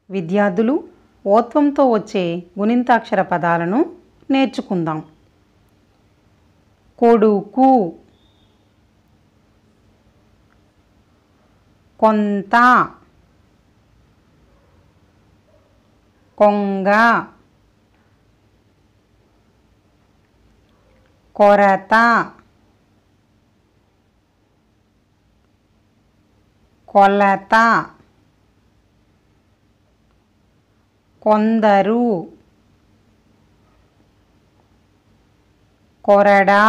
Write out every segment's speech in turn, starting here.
విద్యార్థులు ఓత్వంతో వచ్చే గుణింతాక్షర పదాలను నేర్చుకుందాం కొడుకు కొంత కొంగ కొరత కొలత కొందరు కొరడా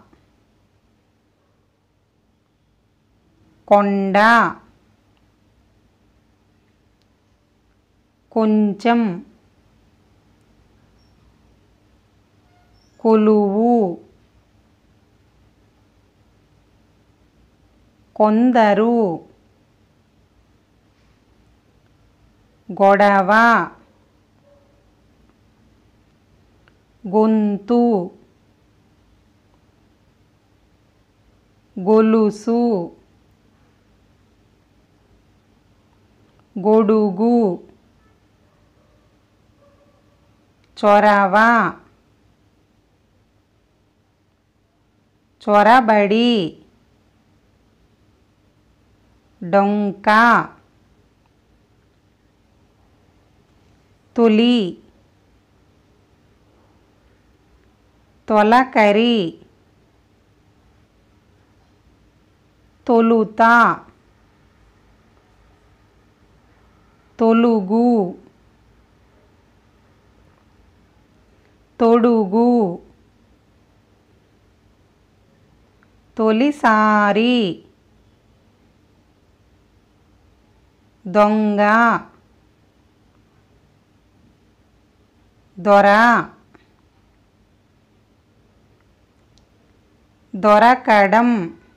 కొండ కొంచెం కొలువు కొందరు గొడవ గొంతు గొలుసు గొడుగు చొరవ చొరబడి డొంక తొలి తొలకరి తొలుత తొలుగు తొడుగు తొలిసారి దొంగ దొర దొరకడం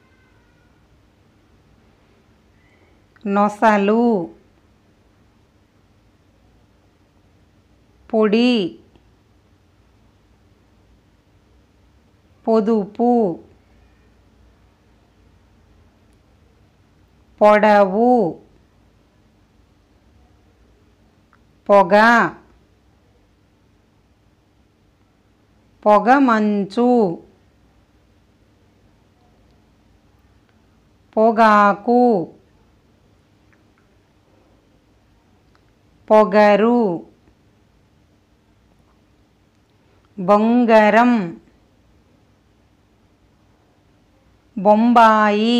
నొసలు పొడి పొదుపు పొడవు పొగ పొగమంచు పొగాకు పొగరు బొంగరం బొంబాయి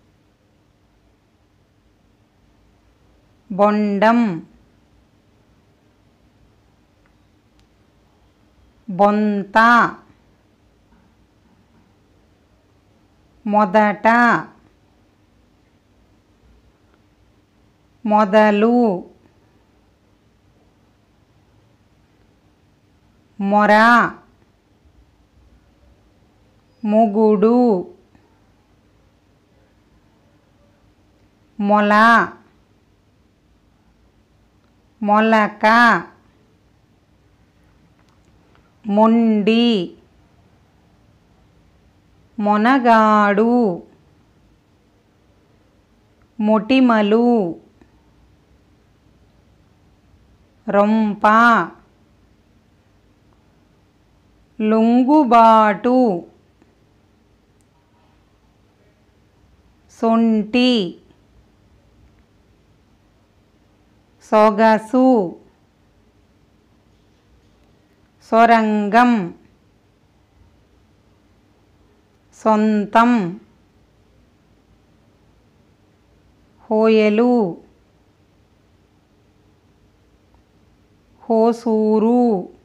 బొండం బొంత మొదట మొదలు మొర ముగుడు మొల మొలక మొండి మొనగాడు మొటిమలు రొంప లొంగుబాటు సొంటి సొగసు సొరంగం సొంతం హోయలు హోసూరు